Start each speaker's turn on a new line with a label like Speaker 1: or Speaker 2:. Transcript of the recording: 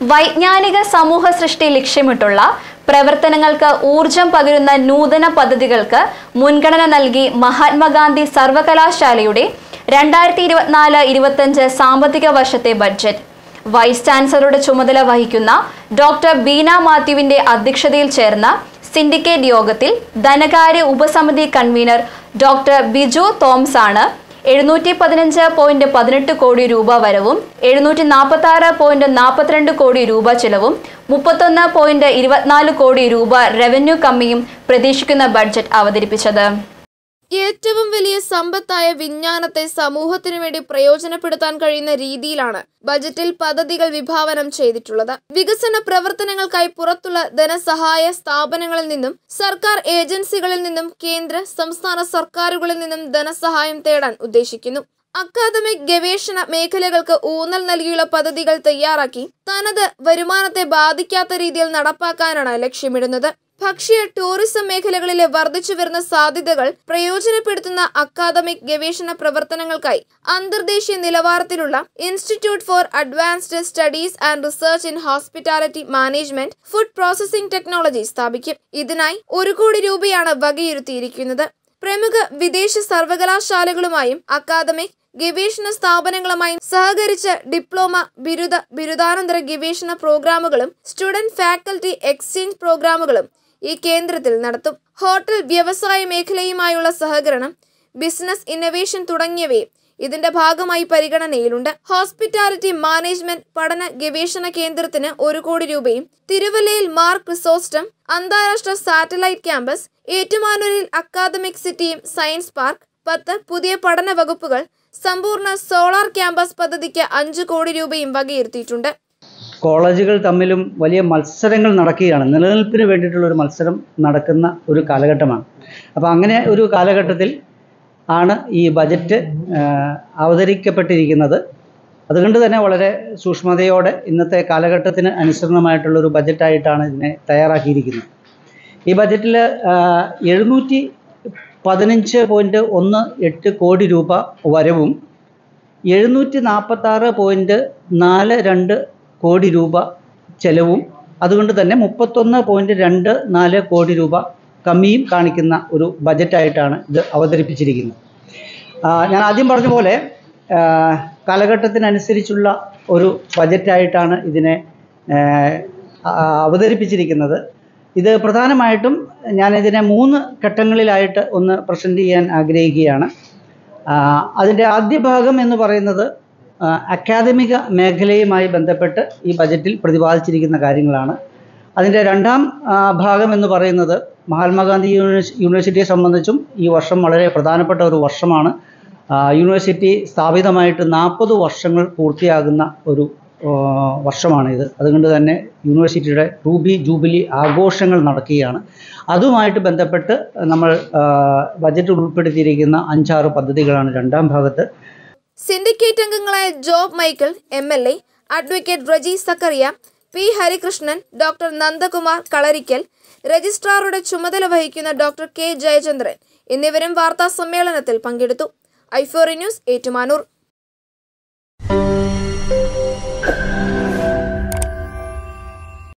Speaker 1: വൈജ്ഞാനിക സമൂഹ സൃഷ്ടി ലക്ഷ്യമിട്ടുള്ള പ്രവർത്തനങ്ങൾക്ക് ഊർജം പകരുന്ന നൂതന പദ്ധതികൾക്ക് മുൻഗണന നൽകി മഹാത്മാഗാന്ധി സർവകലാശാലയുടെ രണ്ടായിരത്തി ഇരുപത്തിനാല് ഇരുപത്തഞ്ച് സാമ്പത്തിക വർഷത്തെ ബഡ്ജറ്റ് വൈസ് ചാൻസലറുടെ ചുമതല വഹിക്കുന്ന ഡോക്ടർ ബീന മാത്യുവിന്റെ അധ്യക്ഷതയിൽ ചേർന്ന സിൻഡിക്കേറ്റ് യോഗത്തിൽ ധനകാര്യ ഉപസമിതി കൺവീനർ ഡോക്ടർ ബിജു തോംസ് ആണ് എഴുന്നൂറ്റി പതിനഞ്ച് പോയിന്റ് പതിനെട്ട് കോടി രൂപ വരവും എഴുന്നൂറ്റി നാൽപ്പത്തി ആറ് പോയിന്റ് നാൽപ്പത്തിരണ്ട് കോടി രൂപ ചിലവും മുപ്പത്തൊന്ന് പോയിന്റ് ഇരുപത്തിനാല് കോടി രൂപ റവന്യൂ കമ്മിയും പ്രതീക്ഷിക്കുന്ന ബഡ്ജറ്റ് അവതരിപ്പിച്ചത്
Speaker 2: ഏറ്റവും വലിയ സമ്പത്തായ വിജ്ഞാനത്തെ സമൂഹത്തിനു വേണ്ടി പ്രയോജനപ്പെടുത്താൻ കഴിയുന്ന രീതിയിലാണ് ബജറ്റിൽ പദ്ധതികൾ വിഭാവനം ചെയ്തിട്ടുള്ളത് വികസന പ്രവർത്തനങ്ങൾക്കായി പുറത്തുള്ള ധനസഹായ സ്ഥാപനങ്ങളിൽ നിന്നും സർക്കാർ ഏജൻസികളിൽ നിന്നും കേന്ദ്ര സംസ്ഥാന സർക്കാരുകളിൽ നിന്നും ധനസഹായം തേടാൻ ഉദ്ദേശിക്കുന്നു അക്കാദമിക് ഗവേഷണ മേഖലകൾക്ക് ഊന്നൽ നൽകിയുള്ള പദ്ധതികൾ തയ്യാറാക്കി തനത് വരുമാനത്തെ ബാധിക്കാത്ത രീതിയിൽ നടപ്പാക്കാനാണ് ലക്ഷ്യമിടുന്നത് ഭക്ഷ്യ ടൂറിസം മേഖലകളിലെ വർദ്ധിച്ചു വരുന്ന സാധ്യതകൾ പ്രയോജനപ്പെടുത്തുന്ന അക്കാദമിക് ഗവേഷണ പ്രവർത്തനങ്ങൾക്കായി അന്തർദേശീയ നിലവാരത്തിലുള്ള institute for advanced studies and research in hospitality management food processing technology സ്ഥാപിക്കും ഇതിനായി ഒരു കോടി രൂപയാണ് വകയിരുത്തിയിരിക്കുന്നത് പ്രമുഖ വിദേശ സർവകലാശാലകളുമായും അക്കാദമിക് ഗവേഷണ സ്ഥാപനങ്ങളുമായും സഹകരിച്ച് ഡിപ്ലോമ ബിരുദ ബിരുദാനന്തര ഗവേഷണ പ്രോഗ്രാമുകളും സ്റ്റുഡന്റ് ഫാക്കൽറ്റി എക്സ്ചേഞ്ച് പ്രോഗ്രാമുകളും ഈ കേന്ദ്രത്തിൽ നടത്തും ഹോട്ടൽ വ്യവസായ മേഖലയുമായുള്ള സഹകരണം ബിസിനസ് ഇന്നവേഷൻ തുടങ്ങിയവയും ഇതിന്റെ ഭാഗമായി പരിഗണനയിലുണ്ട് ഹോസ്പിറ്റാലിറ്റി മാനേജ്മെന്റ് പഠന ഗവേഷണ കേന്ദ്രത്തിന് ഒരു കോടി രൂപയും തിരുവല്ലയിൽ മാർ ക്രിസോസ്റ്റം അന്താരാഷ്ട്ര സാറ്റലൈറ്റ് ക്യാമ്പസ് ഏറ്റുമാനൂരിൽ അക്കാദമിക് സിറ്റിയും സയൻസ് പാർക്ക് പത്ത് പുതിയ പഠന വകുപ്പുകൾ സമ്പൂർണ്ണ സോളാർ ക്യാമ്പസ് പദ്ധതിക്ക് അഞ്ചു കോടി രൂപയും വകയിരുത്തിയിട്ടുണ്ട്
Speaker 3: കോളേജുകൾ തമ്മിലും വലിയ മത്സരങ്ങൾ നടക്കുകയാണ് നിലനിൽപ്പിന് വേണ്ടിയിട്ടുള്ള ഒരു മത്സരം നടക്കുന്ന ഒരു കാലഘട്ടമാണ് അപ്പോൾ അങ്ങനെ ഒരു കാലഘട്ടത്തിൽ ആണ് ഈ ബജറ്റ് ആ, അവതരിക്കപ്പെട്ടിരിക്കുന്നത് അതുകൊണ്ട് തന്നെ വളരെ സൂക്ഷ്മതയോടെ ഇന്നത്തെ കാലഘട്ടത്തിന് അനുസരണമായിട്ടുള്ളൊരു ബജറ്റായിട്ടാണ് ഇതിനെ തയ്യാറാക്കിയിരിക്കുന്നത് ഈ ബജറ്റിൽ എഴുന്നൂറ്റി പതിനഞ്ച് പോയിൻറ്റ് ഒന്ന് എട്ട് കോടി രൂപ വരവും എഴുന്നൂറ്റി നാൽപ്പത്താറ് പോയിൻറ്റ് നാല് രണ്ട് കോടി രൂപ ചെലവും അതുകൊണ്ട് തന്നെ മുപ്പത്തൊന്ന് പോയിൻറ്റ് രണ്ട് നാല് കോടി രൂപ കമ്മിയും കാണിക്കുന്ന ഒരു ബജറ്റായിട്ടാണ് ഇത് അവതരിപ്പിച്ചിരിക്കുന്നത് ആ, ഞാൻ ആദ്യം പറഞ്ഞ പോലെ ആ, കാലഘട്ടത്തിനനുസരിച്ചുള്ള ഒരു ബജറ്റായിട്ടാണ് ഇതിനെ ആ, ആ, അവതരിപ്പിച്ചിരിക്കുന്നത് ഇത് പ്രധാനമായിട്ടും ഞാനിതിനെ മൂന്ന് ഘട്ടങ്ങളിലായിട്ട് ഒന്ന് പ്രസൻറ്റ് ചെയ്യാൻ ആഗ്രഹിക്കുകയാണ് ആ, അതിൻ്റെ ആദ്യ ഭാഗം എന്ന് പറയുന്നത് ആ, അക്കാദമിക മേഖലയുമായി ബന്ധപ്പെട്ട് ഈ ബജറ്റിൽ പ്രതിപാദിച്ചിരിക്കുന്ന കാര്യങ്ങളാണ് അതിൻ്റെ രണ്ടാം ആ, ഭാഗം എന്ന് പറയുന്നത് മഹാത്മാഗാന്ധി യൂണിവേഴ്സ് യൂണിവേഴ്സിറ്റിയെ സംബന്ധിച്ചും ഈ വർഷം വളരെ പ്രധാനപ്പെട്ട ഒരു വർഷമാണ് ആ, യൂണിവേഴ്സിറ്റി സ്ഥാപിതമായിട്ട് നാൽപ്പത് വർഷങ്ങൾ പൂർത്തിയാകുന്ന ഒരു ആ, വർഷമാണിത് അതുകൊണ്ട് തന്നെ യൂണിവേഴ്സിറ്റിയുടെ റൂബി ജൂബിലി ആഘോഷങ്ങൾ നടക്കുകയാണ് അതുമായിട്ട് ബന്ധപ്പെട്ട് നമ്മൾ ആ, ബജറ്റിൽ ഉൾപ്പെടുത്തിയിരിക്കുന്ന അഞ്ചാറ് പദ്ധതികളാണ് രണ്ടാം ഭാഗത്ത്
Speaker 2: സിൻഡിക്കേറ്റ് അംഗങ്ങളായ Job Michael M L A advocate Reji Zacharia P Harikrishnan doctor Nandakumar Kalarikkal രജിസ്ട്രാറുടെ ചുമതല വഹിക്കുന്ന ഡോക്ടർ കെ ജയചന്ദ്രൻ എന്നിവരും വാർത്താ സമ്മേളനത്തിൽ പങ്കെടുത്തു ഐഫോറി ന്യൂസ് ഏറ്റുമാനൂർ